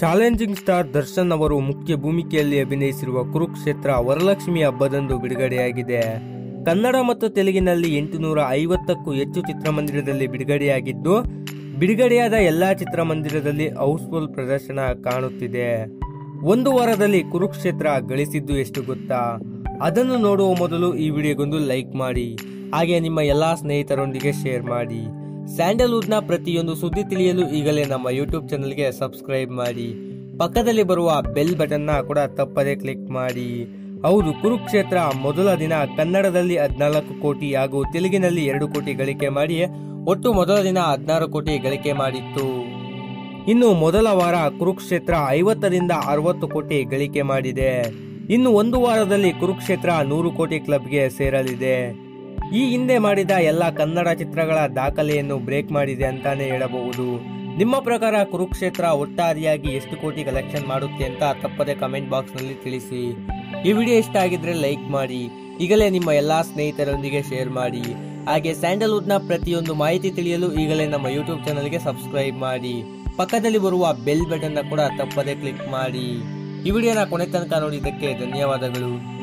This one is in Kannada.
ಚಾಲೆಂಜಿಂಗ್ ಸ್ಟಾರ್ ದರ್ಶನ್ ಅವರು ಮುಖ್ಯ ಭೂಮಿಕೆಯಲ್ಲಿ ಅಭಿನಯಿಸಿರುವ ಕುರುಕ್ಷೇತ್ರ ವರಲಕ್ಷ್ಮಿ ಹಬ್ಬದಂದು ಬಿಡುಗಡೆಯಾಗಿದೆ ಕನ್ನಡ ಮತ್ತು ತೆಲುಗಿನಲ್ಲಿ ಎಂಟುನೂರ ಐವತ್ತಕ್ಕೂ ಹೆಚ್ಚು ಚಿತ್ರಮಂದಿರದಲ್ಲಿ ಬಿಡುಗಡೆಯಾಗಿದ್ದು ಬಿಡುಗಡೆಯಾದ ಎಲ್ಲಾ ಚಿತ್ರಮಂದಿರದಲ್ಲಿ ಹೌಸ್ಫುಲ್ ಪ್ರದರ್ಶನ ಕಾಣುತ್ತಿದೆ ಒಂದು ವಾರದಲ್ಲಿ ಕುರುಕ್ಷೇತ್ರ ಗಳಿಸಿದ್ದು ಎಷ್ಟು ಗೊತ್ತಾ ಅದನ್ನು ನೋಡುವ ಮೊದಲು ಈ ವಿಡಿಯೋಗೊಂದು ಲೈಕ್ ಮಾಡಿ ಹಾಗೆ ನಿಮ್ಮ ಎಲ್ಲಾ ಸ್ನೇಹಿತರೊಂದಿಗೆ ಶೇರ್ ಮಾಡಿ ಸ್ಯಾಂಡಲ್ವುಡ್ನ ಪ್ರತಿಯೊಂದು ಸುದ್ದಿ ತಿಳಿಯಲು ಈಗಲೇ ನಮ್ಮ ಯೂಟ್ಯೂಬ್ ಚಾನಲ್ಗೆ ಸಬ್ಸ್ಕ್ರೈಬ್ ಮಾಡಿ ಪಕ್ಕದಲ್ಲಿ ಬರುವ ಬೆಲ್ ಬಟನ್ನ ಕೂಡ ತಪ್ಪದೆ ಕ್ಲಿಕ್ ಮಾಡಿ ಹೌದು ಕುರುಕ್ಷೇತ್ರ ಮೊದಲ ದಿನ ಕನ್ನಡದಲ್ಲಿ ಹದಿನಾಲ್ಕು ಕೋಟಿ ಹಾಗೂ ತೆಲುಗಿನಲ್ಲಿ ಎರಡು ಕೋಟಿ ಗಳಿಕೆ ಮಾಡಿ ಒಟ್ಟು ಮೊದಲ ದಿನ ಹದಿನಾರು ಕೋಟಿ ಗಳಿಕೆ ಮಾಡಿತ್ತು ಇನ್ನು ಮೊದಲ ವಾರ ಕುರುಕ್ಷೇತ್ರ ಐವತ್ತರಿಂದ ಅರವತ್ತು ಕೋಟಿ ಗಳಿಕೆ ಮಾಡಿದೆ ಇನ್ನು ಒಂದು ವಾರದಲ್ಲಿ ಕುರುಕ್ಷೇತ್ರ ನೂರು ಕೋಟಿ ಕ್ಲಬ್ಗೆ ಸೇರಲಿದೆ ಈ ಹಿಂದೆ ಮಾಡಿದ ಎಲ್ಲ ಕನ್ನಡ ಚಿತ್ರಗಳ ದಾಖಲೆಯನ್ನು ಬ್ರೇಕ್ ಮಾಡಿದೆ ಅಂತಾನೆ ಹೇಳಬಹುದು ನಿಮ್ಮ ಪ್ರಕಾರ ಕುರುಕ್ಷೇತ್ರ ಒಟ್ಟಾರೆಯಾಗಿ ಎಷ್ಟು ಕೋಟಿ ಕಲೆಕ್ಷನ್ ಮಾಡುತ್ತೆ ಅಂತ ತಪ್ಪದೆ ಕಮೆಂಟ್ ಬಾಕ್ಸ್ ನಲ್ಲಿ ತಿಳಿಸಿ ಈ ವಿಡಿಯೋ ಇಷ್ಟ ಆಗಿದ್ರೆ ಲೈಕ್ ಮಾಡಿ ಈಗಲೇ ನಿಮ್ಮ ಎಲ್ಲಾ ಸ್ನೇಹಿತರೊಂದಿಗೆ ಶೇರ್ ಮಾಡಿ ಹಾಗೆ ಸ್ಯಾಂಡಲ್ವುಡ್ ನ ಪ್ರತಿಯೊಂದು ಮಾಹಿತಿ ತಿಳಿಯಲು ಈಗಲೇ ನಮ್ಮ ಯೂಟ್ಯೂಬ್ ಚಾನಲ್ಗೆ ಸಬ್ಸ್ಕ್ರೈಬ್ ಮಾಡಿ ಪಕ್ಕದಲ್ಲಿ ಬರುವ ಬೆಲ್ ಬಟನ್ ಕೂಡ ತಪ್ಪದೆ ಕ್ಲಿಕ್ ಮಾಡಿ ಈ ವಿಡಿಯೋನ ಕೊನೆ ತನಕ ನೋಡಿದ್ದಕ್ಕೆ ಧನ್ಯವಾದಗಳು